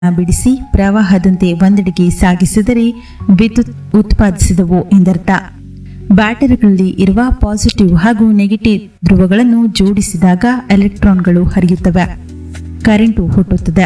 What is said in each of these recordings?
ಬಿಡಿಸಿ ಪ್ರವಾಹದಂತೆ ಒಂದೆಡೆಗೆ ಸಾಗಿಸಿದರೆ ವಿದ್ಯುತ್ ಉತ್ಪಾದಿಸಿದವು ಎಂದರ್ಥ ಬ್ಯಾಟರಿಗಳಲ್ಲಿ ಇರುವ ಪಾಸಿಟಿವ್ ಹಾಗೂ ನೆಗೆಟಿವ್ ಧ್ರುವಗಳನ್ನು ಜೋಡಿಸಿದಾಗ ಎಲೆಕ್ಟ್ರಾನ್ಗಳು ಹರಿಯುತ್ತವೆ ಕರೆಂಟು ಹುಟ್ಟುತ್ತದೆ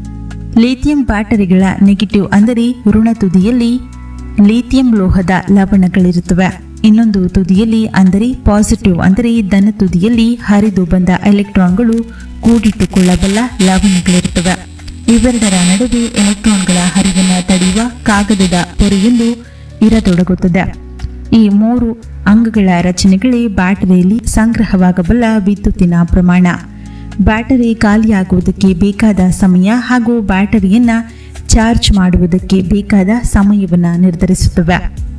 ಲಿಥಿಯಂ ಬ್ಯಾಟರಿಗಳ ನೆಗೆಟಿವ್ ಅಂದರೆ ಋಣ ತುದಿಯಲ್ಲಿ ಲಿಥಿಯಂ ಲೋಹದ ಲವಣಗಳಿರುತ್ತವೆ ಇನ್ನೊಂದು ತುದಿಯಲ್ಲಿ ಅಂದರೆ ಪಾಸಿಟಿವ್ ಅಂದರೆ ಧನ ತುದಿಯಲ್ಲಿ ಹರಿದು ಬಂದ ಎಲೆಕ್ಟ್ರಾನ್ಗಳು ಕೂಡಿಟ್ಟುಕೊಳ್ಳಬಲ್ಲ ಲವಣಗಳಿರುತ್ತವೆ ಇವೆರಡರ ನಡುವೆ ಎಲೆಕ್ಟ್ರಾನ್ಗಳ ಹರಿವನ್ನು ತಡೆಯುವ ಕಾಗದದ ಪೊರೆಯೊಂದು ಇರತೊಡಗುತ್ತದೆ ಈ ಮೂರು ಅಂಗಗಳ ರಚನೆಗಳೇ ಬ್ಯಾಟರಿಯಲ್ಲಿ ಸಂಗ್ರಹವಾಗಬಲ್ಲ ವಿದ್ಯುತ್ತಿನ ಪ್ರಮಾಣ ಬ್ಯಾಟರಿ ಖಾಲಿಯಾಗುವುದಕ್ಕೆ ಬೇಕಾದ ಸಮಯ ಹಾಗೂ ಬ್ಯಾಟರಿಯನ್ನ ಚಾರ್ಜ್ ಮಾಡುವುದಕ್ಕೆ ಬೇಕಾದ ಸಮಯವನ್ನು ನಿರ್ಧರಿಸುತ್ತವೆ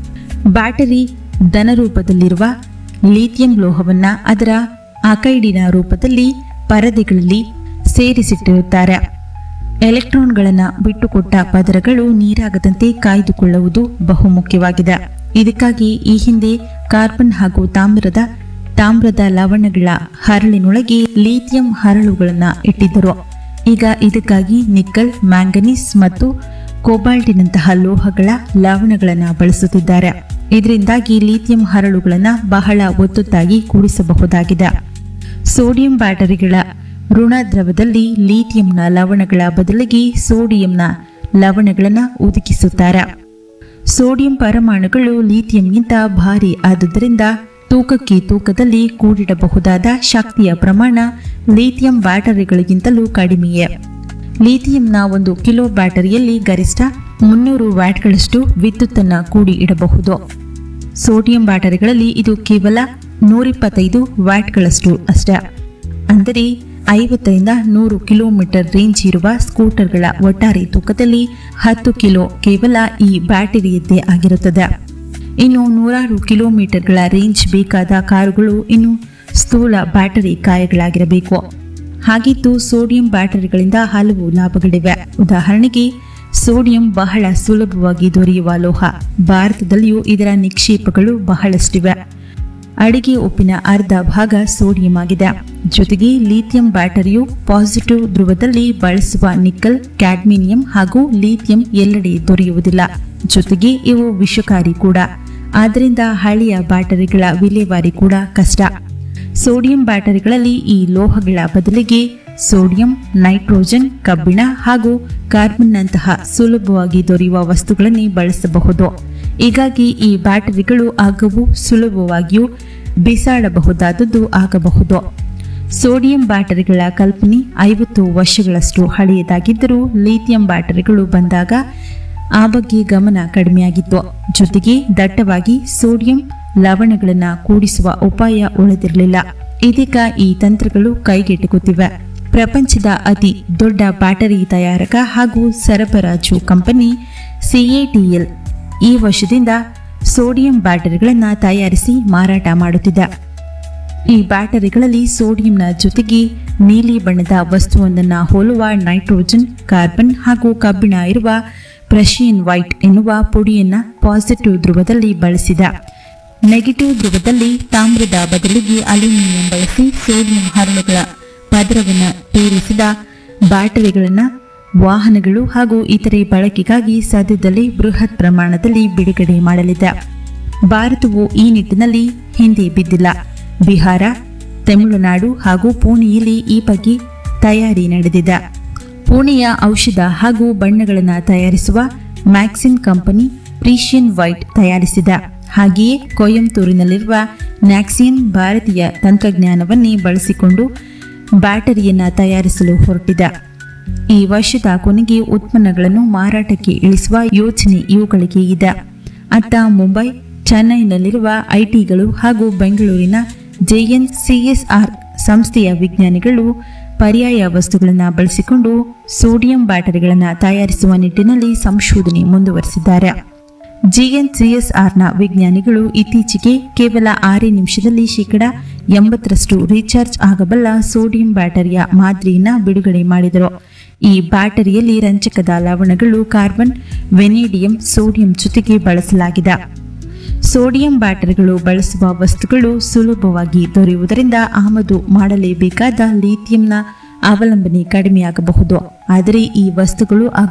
ಬ್ಯಾಟರಿ ಧನ ರೂಪದಲ್ಲಿರುವ ಲಿಥಿಯಂ ಲೋಹವನ್ನ ಅದರ ಅಕೈಡಿನ ರೂಪದಲ್ಲಿ ಪರದೆಗಳಲ್ಲಿ ಸೇರಿಸಿಟ್ಟಿರುತ್ತಾರೆ ಎಲೆಕ್ಟ್ರಾನ್ಗಳನ್ನು ಬಿಟ್ಟುಕೊಟ್ಟ ಪದರಗಳು ನೀರಾಗದಂತೆ ಕಾಯ್ದುಕೊಳ್ಳುವುದು ಬಹುಮುಖ್ಯವಾಗಿದೆ ಇದಕ್ಕಾಗಿ ಈ ಹಿಂದೆ ಕಾರ್ಬನ್ ಹಾಗೂ ತಾಮ್ರದ ತಾಮ್ರದ ಲವಣಗಳ ಹರಳಿನೊಳಗೆ ಲಿಥಿಯಂ ಹರಳುಗಳನ್ನು ಇಟ್ಟಿದ್ದರು ಈಗ ಇದಕ್ಕಾಗಿ ನಿಕ್ಕಲ್ ಮ್ಯಾಂಗನೀಸ್ ಮತ್ತು ಕೋಬಾಲ್ಟಿನಂತಹ ಲೋಹಗಳ ಲವಣಗಳನ್ನು ಬಳಸುತ್ತಿದ್ದಾರೆ ಇದರಿಂದಾಗಿ ಲಿಥಿಯಂ ಹರಳುಗಳನ್ನು ಬಹಳ ಒತ್ತೊತ್ತಾಗಿ ಕೂಡಿಸಬಹುದಾಗಿದೆ ಸೋಡಿಯಂ ಬ್ಯಾಟರಿಗಳ ಋಣ ದ್ರವದಲ್ಲಿ ಲಿಥಿಯಂನ ಲವಣಗಳ ಬದಲಿಗೆ ಸೋಡಿಯಂನ ಲವಣಗಳನ್ನು ಒದಗಿಸುತ್ತಾರೆ ಸೋಡಿಯಂ ಪರಮಾಣುಗಳು ಲಿಥಿಯಂಗಿಂತ ಭಾರಿ ಆದುದರಿಂದ ತೂಕಕ್ಕೆ ತೂಕದಲ್ಲಿ ಕೂಡಿಡಬಹುದಾದ ಶಕ್ತಿಯ ಪ್ರಮಾಣ ಲಿಥಿಯಂ ಬ್ಯಾಟರಿಗಳಿಗಿಂತಲೂ ಕಡಿಮೆಯೇ ಲಿಥಿಯಂನ ಒಂದು ಕಿಲೋ ಬ್ಯಾಟರಿಯಲ್ಲಿ ಗರಿಷ್ಠ ಮುನ್ನೂರು ವ್ಯಾಟ್ಗಳಷ್ಟು ವಿದ್ಯುತ್ತನ್ನು ಕೂಡಿ ಇಡಬಹುದು ಸೋಡಿಯಂ ಬ್ಯಾಟರಿಗಳಲ್ಲಿ ಇದು ಕೇವಲ ನೂರಿಪ್ಪತ್ತೈದು ವ್ಯಾಟ್ಗಳಷ್ಟು ಅಷ್ಟೇ ಅಂದರೆ ಐವತ್ತರಿಂದ ನೂರು ಕಿಲೋಮೀಟರ್ ರೇಂಜ್ ಇರುವ ಸ್ಕೂಟರ್ಗಳ ಒಟ್ಟಾರೆ ತೂಕದಲ್ಲಿ ಹತ್ತು ಕಿಲೋ ಕೇವಲ ಈ ಬ್ಯಾಟರಿಯದ್ದೇ ಆಗಿರುತ್ತದೆ ಇನ್ನು ನೂರಾರು ಕಿಲೋಮೀಟರ್ಗಳ ರೇಂಜ್ ಬೇಕಾದ ಕಾರುಗಳು ಇನ್ನು ಸ್ಥೂಲ ಬ್ಯಾಟರಿ ಕಾಯಗಳಾಗಿರಬೇಕು ಹಾಗಿದ್ದು ಸೋಡಿಯಂ ಬ್ಯಾಟರಿಗಳಿಂದ ಹಲವು ಲಾಭಗಳಿವೆ ಉದಾಹರಣೆಗೆ ಸೋಡಿಯಂ ಬಹಳ ಸುಲಭವಾಗಿ ದೊರೆಯುವ ಲೋಹ ಭಾರತದಲ್ಲಿಯೂ ಇದರ ನಿಕ್ಷೇಪಗಳು ಬಹಳಷ್ಟಿವೆ ಅಡಿಗೆ ಉಪ್ಪಿನ ಅರ್ಧ ಭಾಗ ಸೋಡಿಯಂ ಆಗಿದೆ ಜೊತೆಗೆ ಲಿಥಿಯಂ ಬ್ಯಾಟರಿಯು ಪಾಸಿಟಿವ್ ಧ್ರುವದಲ್ಲಿ ಬಳಸುವ ನಿಕ್ಕಲ್ ಕ್ಯಾಡ್ಮಿನಿಯಂ ಹಾಗೂ ಲಿಥಿಯಂ ಎಲ್ಲೆಡೆ ದೊರೆಯುವುದಿಲ್ಲ ಜೊತೆಗೆ ಇವು ವಿಷಕಾರಿ ಕೂಡ ಆದ್ದರಿಂದ ಹಳೆಯ ಬ್ಯಾಟರಿಗಳ ವಿಲೇವಾರಿ ಕೂಡ ಕಷ್ಟ ಸೋಡಿಯಂ ಬ್ಯಾಟರಿಗಳಲ್ಲಿ ಈ ಲೋಹಗಳ ಬದಲಿಗೆ ಸೋಡಿಯಂ ನೈಟ್ರೋಜನ್ ಕಬ್ಬಿಣ ಹಾಗೂ ಕಾರ್ಬನ್ನಂತಹ ಸುಲಭವಾಗಿ ದೊರೆಯುವ ವಸ್ತುಗಳನ್ನೇ ಬಳಸಬಹುದು ಹೀಗಾಗಿ ಈ ಬ್ಯಾಟರಿಗಳು ಆಗವು ಸುಲಭವಾಗಿಯೂ ಬಿಸಾಡಬಹುದಾದದ್ದು ಆಗಬಹುದು ಸೋಡಿಯಂ ಬ್ಯಾಟರಿಗಳ ಕಲ್ಪನೆ ಐವತ್ತು ವರ್ಷಗಳಷ್ಟು ಹಳೆಯದಾಗಿದ್ದರೂ ಲಿಥಿಯಂ ಬ್ಯಾಟರಿಗಳು ಬಂದಾಗ ಆ ಬಗ್ಗೆ ಗಮನ ಕಡಿಮೆಯಾಗಿತ್ತು ಜೊತೆಗೆ ದಟ್ಟವಾಗಿ ಸೋಡಿಯಂ ಲವಣಗಳನ್ನು ಕೂಡಿಸುವ ಉಪಾಯ ಉಳಿದಿರಲಿಲ್ಲ ಇದೀಗ ಈ ತಂತ್ರಗಳು ಕೈಗೆಟುಕುತ್ತಿವೆ ಪ್ರಪಂಚದ ಅತಿ ದೊಡ್ಡ ಬ್ಯಾಟರಿ ತಯಾರಕ ಹಾಗೂ ಸರಬರಾಜು ಕಂಪನಿ ಸಿಎಟಿಎಲ್ ಈ ವರ್ಷದಿಂದ ಸೋಡಿಯಂ ಬ್ಯಾಟರಿಗಳನ್ನು ತಯಾರಿಸಿ ಮಾರಾಟ ಮಾಡುತ್ತಿದೆ ಈ ಬ್ಯಾಟರಿಗಳಲ್ಲಿ ಸೋಡಿಯಂನ ಜೊತೆಗೆ ನೀಲಿ ಬಣ್ಣದ ವಸ್ತುವೊಂದನ್ನು ಹೋಲುವ ನೈಟ್ರೋಜನ್ ಕಾರ್ಬನ್ ಹಾಗೂ ಕಬ್ಬಿಣ ಇರುವ ಪ್ರಶಿಯನ್ ವೈಟ್ ಎನ್ನುವ ಪುಡಿಯನ್ನ ಪಾಸಿಟಿವ್ ಧ್ರುವದಲ್ಲಿ ಬಳಸಿದ ನೆಗೆಟಿವ್ ಧ್ರುವದಲ್ಲಿ ತಾಮ್ರದ ಬದಲಿಗೆ ಅಲ್ಯೂಮಿನಿಯಂ ಬಳಸಿ ಸೋಡಿಯಂ ಹರಳುಗಳ ಪದರವನ್ನು ಪೇರಿಸಿದ ಬ್ಯಾಟರಿಗಳನ್ನು ವಾಹನಗಳು ಹಾಗೂ ಇತರೆ ಬಳಕೆಗಾಗಿ ಸದ್ಯದಲ್ಲೇ ಬೃಹತ್ ಪ್ರಮಾಣದಲ್ಲಿ ಬಿಡುಗಡೆ ಮಾಡಲಿದೆ ಭಾರತವು ಈ ನಿಟ್ಟಿನಲ್ಲಿ ಹಿಂದೆ ಬಿದ್ದಿಲ್ಲ ಬಿಹಾರ ತಮಿಳುನಾಡು ಹಾಗೂ ಪುಣೆಯಲ್ಲಿ ಈ ಬಗ್ಗೆ ತಯಾರಿ ನಡೆದಿದೆ ಪುಣೆಯ ಔಷಧ ಹಾಗೂ ಬಣ್ಣಗಳನ್ನು ತಯಾರಿಸುವ ಮ್ಯಾಕ್ಸಿನ್ ಕಂಪನಿ ಪ್ರೀಶಿಯನ್ ವೈಟ್ ತಯಾರಿಸಿದ ಹಾಗೆಯೇ ಕೊಯಂತೂರಿನಲ್ಲಿರುವ ನ್ಯಾಕ್ಸಿಯನ್ ಭಾರತೀಯ ತಂತ್ರಜ್ಞಾನವನ್ನೇ ಬಳಸಿಕೊಂಡು ಬ್ಯಾಟರಿಯನ್ನು ತಯಾರಿಸಲು ಹೊರಟಿದೆ ಈ ವರ್ಷದ ಕೊನೆಗೆ ಉತ್ಪನ್ನಗಳನ್ನು ಮಾರಾಟಕ್ಕೆ ಇಳಿಸುವ ಯೋಜನೆ ಇವುಗಳಿಗೆ ಇದೆ ಅತ್ತ ಮುಂಬೈ ಚೆನ್ನೈನಲ್ಲಿರುವ ಐಟಿಗಳು ಹಾಗೂ ಬೆಂಗಳೂರಿನ ಜೆಎನ್ ಸಿಎಸ್ಆರ್ ಸಂಸ್ಥೆಯ ವಿಜ್ಞಾನಿಗಳು ಪರ್ಯಾಯ ವಸ್ತುಗಳನ್ನು ಬಳಸಿಕೊಂಡು ಸೋಡಿಯಂ ಬ್ಯಾಟರಿಗಳನ್ನು ತಯಾರಿಸುವ ನಿಟ್ಟಿನಲ್ಲಿ ಸಂಶೋಧನೆ ಮುಂದುವರೆಸಿದ್ದಾರೆ ಜಿಎನ್ಸಿಎಸ್ಆರ್ನ ವಿಜ್ಞಾನಿಗಳು ಇತ್ತೀಚೆಗೆ ಕೇವಲ ಆರೇ ನಿಮಿಷದಲ್ಲಿ ಶೇಕಡ ಎಂಬತ್ತರಷ್ಟು ರೀಚಾರ್ಜ್ ಆಗಬಲ್ಲ ಸೋಡಿಯಂ ಬ್ಯಾಟರಿಯ ಮಾದರಿಯನ್ನು ಬಿಡುಗಡೆ ಮಾಡಿದರು ಈ ಬ್ಯಾಟರಿಯಲ್ಲಿ ರಂಜಕದ ಲವಣಗಳು ಕಾರ್ಬನ್ ವೆನೇಡಿಯಂ ಸೋಡಿಯಂ ಜೊತೆಗೆ ಬಳಸಲಾಗಿದೆ ಸೋಡಿಯಂ ಬ್ಯಾಟರಿಗಳು ಬಳಸುವ ವಸ್ತುಗಳು ಸುಲಭವಾಗಿ ದೊರೆಯುವುದರಿಂದ ಆಮದು ಮಾಡಲೇಬೇಕಾದ ಲಿಥಿಯಂನ ಅವಲಂಬನೆ ಕಡಿಮೆಯಾಗಬಹುದು ಆದರೆ ಈ ವಸ್ತುಗಳು